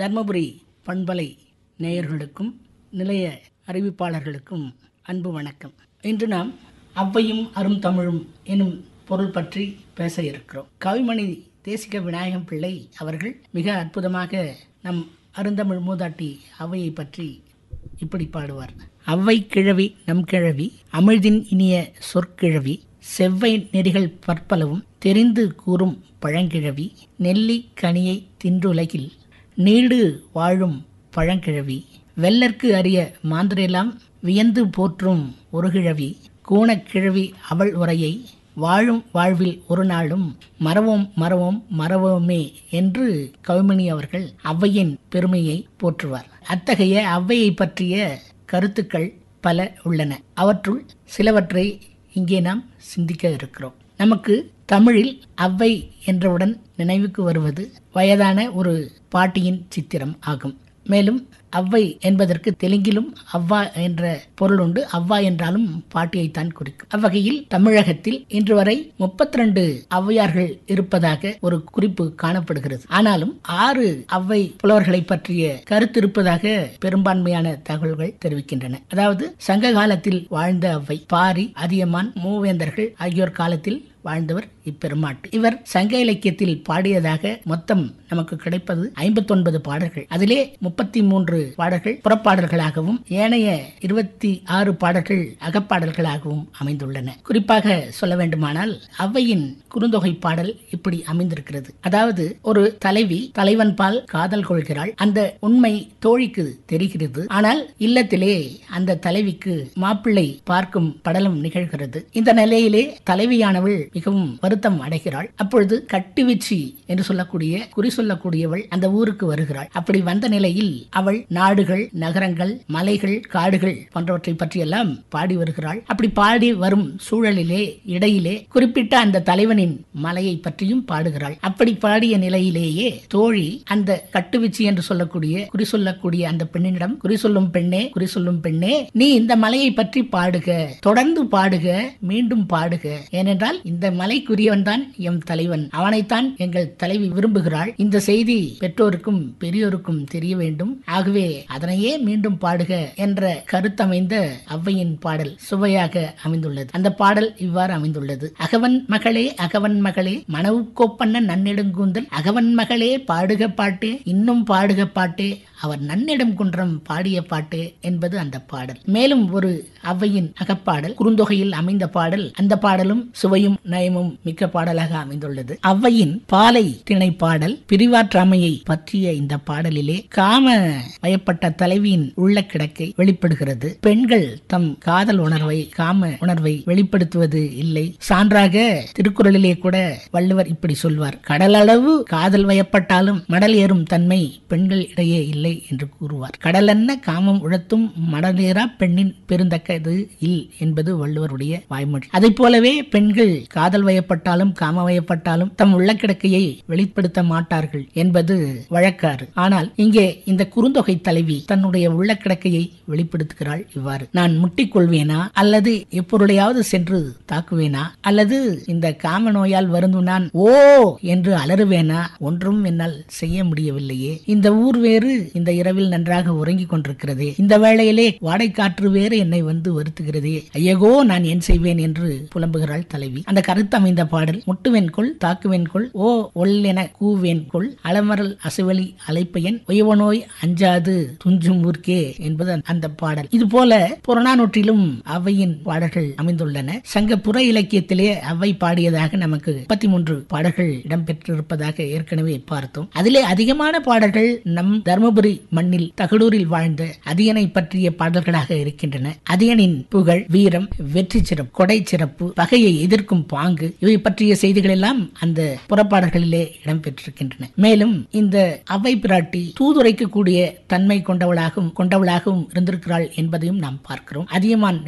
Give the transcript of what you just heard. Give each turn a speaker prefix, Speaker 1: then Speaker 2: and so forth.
Speaker 1: தர்மபுரி பண்பலை நேயர்களுக்கும் நிலைய அறிவிப்பாளர்களுக்கும் அன்பு வணக்கம் இன்று நாம் அவ்வையும் அரும் தமிழும் எனும் பொருள் பற்றி பேச இருக்கிறோம் கவிமணி தேசிக விநாயகம் பிள்ளை அவர்கள் மிக அற்புதமாக நம் அருந்தமிழ் மூதாட்டி அவ்வையை பற்றி இப்படி பாடுவார் அவ்வை கிழவி நம் கிழவி அமிழ்தின் இனிய சொற்கிழவி செவ்வை நெறிகள் பற்பலவும் தெரிந்து கூறும் பழங்கிழவி நெல்லி கனியை தின்றுலகில் நீடு வாழும் பழங்கிழவி வெள்ளற்கு அறிய மாந்திரெல்லாம் வியந்து போற்றும் ஒரு கிழவி கூணக்கிழவி அவள் உரையை வாழும் வாழ்வில் ஒரு நாளும் மறவோம் மறவோம் மறவோமே என்று கவிமணி அவர்கள் ஔவையின் பெருமையை போற்றுவார் அத்தகைய ஔவையை பற்றிய கருத்துக்கள் பல உள்ளன அவற்றுள் சிலவற்றை இங்கே நாம் சிந்திக்க இருக்கிறோம் நமக்கு தமிழில் அவ்வை என்றவுடன் நினைவுக்கு வருவது வயதான ஒரு பாட்டியின் சித்திரம் ஆகும் மேலும் அவ்வை என்பதற்கு தெலுங்கிலும் அவ்வா என்ற பொருள் உண்டு அவ்வா என்றாலும் பாட்டியைத்தான் குறிக்கும் அவ்வகையில் தமிழகத்தில் இன்று வரை முப்பத்தி ரெண்டு ஔவையார்கள் இருப்பதாக ஒரு குறிப்பு காணப்படுகிறது ஆனாலும் ஆறு அவ்வை புலவர்களை பற்றிய கருத்து இருப்பதாக பெரும்பான்மையான தகவல்கள் தெரிவிக்கின்றன அதாவது சங்க காலத்தில் வாழ்ந்த அவ்வை பாரி அதியமான் மூவேந்தர்கள் ஆகியோர் காலத்தில் வாழ்ந்தவர் இப்பெருமாட்டு இவர் சங்க இலக்கியத்தில் பாடியதாக மொத்தம் நமக்கு கிடைப்பது ஐம்பத்தொன்பது பாடல்கள் அதிலே முப்பத்தி மூன்று பாடல்கள் புறப்பாடல்களாகவும் ஏனைய இருபத்தி ஆறு பாடல்கள் அகப்பாடல்களாகவும் அமைந்துள்ளன குறிப்பாக சொல்ல வேண்டுமானால் அவ்வையின் குறுந்தொகை பாடல் இப்படி அமைந்திருக்கிறது அதாவது ஒரு தலைவி தலைவன் பால் காதல் கொள்கிறாள் அந்த உண்மை தோழிக்கு தெரிகிறது ஆனால் இல்லத்திலே அந்த தலைவிக்கு மாப்பிள்ளை பார்க்கும் படலம் நிகழ்கிறது இந்த நிலையிலே தலைவியானவள் மிகவும் வருத்தம் அடைகிறாள் அப்பொழுது கட்டுவிச்சி என்று சொல்லக்கூடிய குறி சொல்லக்கூடியவள் அந்த ஊருக்கு வருகிறாள் அப்படி வந்த நிலையில் அவள் நாடுகள் நகரங்கள் மலைகள் காடுகள் போன்றவற்றை பற்றியெல்லாம் பாடி வருகிறாள் அப்படி பாடி வரும் சூழலிலே இடையிலே குறிப்பிட்ட அந்த தலைவனின் மலையை பற்றியும் பாடுகிறாள் அப்படி பாடிய நிலையிலேயே தோழி அந்த கட்டுவிச்சி என்று சொல்லக்கூடிய குறி சொல்லக்கூடிய அந்த பெண்ணினிடம் குறி சொல்லும் பெண்ணே குறி சொல்லும் பெண்ணே நீ இந்த மலையை பற்றி பாடுக தொடர்ந்து பாடுக மீண்டும் பாடுக ஏனென்றால் இந்த மலைக்குரியவன் தான் எம் தலைவன் அவனைத்தான் எங்கள் தலைவி விரும்புகிறாள் இந்த செய்தி பெற்றோருக்கும் பெரியோருக்கும் தெரிய வேண்டும் ஆகவே அதனையே மீண்டும் பாடுக என்ற கருத்தமைந்த அவ்வையின் பாடல் சுவையாக அமைந்துள்ளது அந்த பாடல் இவ்வாறு அமைந்துள்ளது அகவன் மகளே அகவன் மகளே மனவுக்கோப்பண்ண நன்னெடுங்கூந்தல் அகவன் மகளே பாடுக பாட்டே இன்னும் பாடுக பாட்டே அவர் நன்னிடம் குன்றம் பாடிய பாட்டு என்பது அந்த பாடல் மேலும் ஒரு அவ்வையின் அகப்பாடல் குறுந்தொகையில் அமைந்த பாடல் அந்த பாடலும் சுவையும் நயமும் மிக்க பாடலாக அமைந்துள்ளது அவ்வையின் பாலை திணை பாடல் பிரிவாற்றாமையை பற்றிய இந்த பாடலிலே காம வயப்பட்ட தலைவியின் உள்ள கிடக்கை வெளிப்படுகிறது பெண்கள் தம் காதல் உணர்வை காம உணர்வை வெளிப்படுத்துவது இல்லை சான்றாக திருக்குறளிலே கூட வள்ளுவர் இப்படி சொல்வார் கடலளவு காதல் வயப்பட்டாலும் மடல் ஏறும் தன்மை பெண்கள் இடையே இல்லை என்று கூறுவார் கடலென்ன காமம் உழத்தும் மடலேறா பெண்ணின் பெருந்தக்கது இல் என்பது வள்ளுவருடைய வாய்மொழி அதை போலவே பெண்கள் காதல் வயப்பட்டாலும் காம வயப்பட்டாலும் தம் உள்ள கிடக்கையை வெளிப்படுத்த மாட்டார்கள் என்பது வழக்காறு ஆனால் இங்கே இந்த குறுந்தொகை தலைவி தன்னுடைய உள்ள கிடக்கையை வெளிப்படுத்துகிறாள் இவ்வாறு நான் முட்டிக் கொள்வேனா அல்லது எப்பொருளையாவது சென்று தாக்குவேனா அல்லது இந்த காம நோயால் வருந்தும் நான் ஓ என்று அலறுவேனா ஒன்றும் என்னால் செய்ய முடியவில்லையே இந்த ஊர் வேறு இந்த இரவில் நன்றாக உறங்கிக் கொண்டிருக்கிறதே இந்த வேளையிலே வாடை காற்று வேறு என்னை வந்து வருத்துகிறதே ஐயகோ நான் என் செய்வேன் என்று புலம்புகிறாள் தலைவி அந்த கருத்து அமைந்த பாடல் முட்டுவேன் கொள் தாக்குவேன் கொள் ஓ ஒல் என கூவேன் கொள் அலமரல் அசுவலி அலைப்பையன் ஒயவனோய் அஞ்சாது துஞ்சும் ஊர்க்கே என்பது அந்த பாடல் இது போல புறநானூற்றிலும் அவ்வையின் பாடல்கள் அமைந்துள்ளன சங்க புற இலக்கியத்திலே அவ்வை பாடியதாக நமக்கு முப்பத்தி மூன்று பாடல்கள் இடம்பெற்றிருப்பதாக ஏற்கனவே பார்த்தோம் அதிலே அதிகமான பாடல்கள் நம் தருமபுரி மண்ணில் தகடூரில் வாழ்ந்த அதியனை பற்றிய பாடல்களாக இருக்கின்றன அதியனின் புகழ் வீரம் வெற்றி சிறப்பு கொடை சிறப்பு பகையை எதிர்க்கும் பாங்கு இவை பற்றிய செய்திகள் எல்லாம் அந்த புறப்பாடல்களிலே இடம்பெற்றிருக்கின்றன மேலும் இந்த அவை பிராட்டி தூதுரைக்கக்கூடிய தன்மை கொண்டவளாகவும் கொண்டவளாகவும் இருந்திருக்கிறாள் என்பதையும் நாம் பார்க்கிறோம் அதியமான்